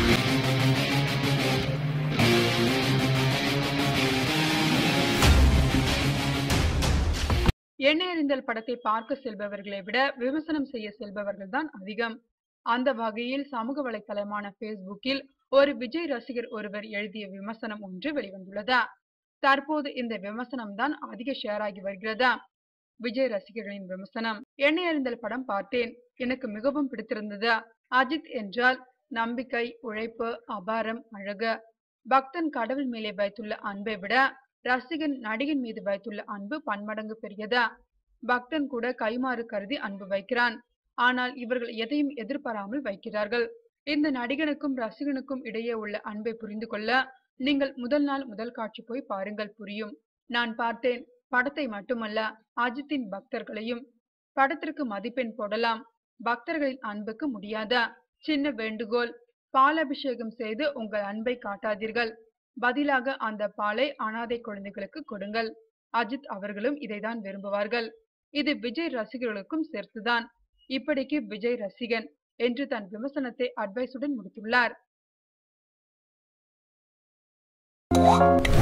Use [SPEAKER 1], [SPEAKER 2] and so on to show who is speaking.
[SPEAKER 1] எண்ணெய் எறிந்தல் படத்தை பார்க்க செல்பவர்களை விட விமர்சனம் செய்ய செல்பவர்கள் தான் அதிகம் அந்த வகையில் சமூக வலைத்தளமான ஃபேஸ்புக்கில் ஒரு விஜய் ரசிகர் ஒருவர் எழுதிய விமர்சனம் ஒன்று வெளிவந்துள்ளதா தற்போது இந்த விமர்சனம் தான் அதிக ஷேர் ஆகி வருகிறதா விஜய் ரசிகர்களின் விமர்சனம் எண்ணெய் எறிந்தல் படம் பார்த்தேன் எனக்கு மிகவும் பிடித்திருந்தது அஜித் என்றால் நம்பிக்கை உழைப்பு அபாரம் அழகு பக்தன் கடவுள் மேலே வைத்துள்ள அன்பை விட ரசிகன் நடிகன் மீது வைத்துள்ள அன்பு பன்மடங்கு பெரியதா பக்தன் கூட கைமாறு கருதி அன்பு வைக்கிறான் ஆனால் இவர்கள் எதையும் எதிர்பாராமல் வைக்கிறார்கள் இந்த நடிகனுக்கும் ரசிகனுக்கும் இடையே உள்ள அன்பை புரிந்து கொள்ள நீங்கள் முதல் நாள் முதல் காட்சி போய் பாருங்கள் புரியும் நான் பார்த்தேன் படத்தை மட்டுமல்ல அஜித்தின் பக்தர்களையும் படத்திற்கு மதிப்பெண் போடலாம் பக்தர்களின் அன்புக்கு முடியாதா சின்ன வேண்டுகோள் பாலாபிஷேகம் செய்து உங்கள் அன்பை காட்டாதீர்கள் பதிலாக அந்த பாலை அனாதை குழந்தைகளுக்கு கொடுங்கள் அஜித் அவர்களும் இதைதான் விரும்புவார்கள் இது விஜய் ரசிகர்களுக்கும் சேர்த்துதான் இப்படிக்கு விஜய் ரசிகன் என்று தன் விமர்சனத்தை அட்வைஸுடன் முடித்துள்ளார்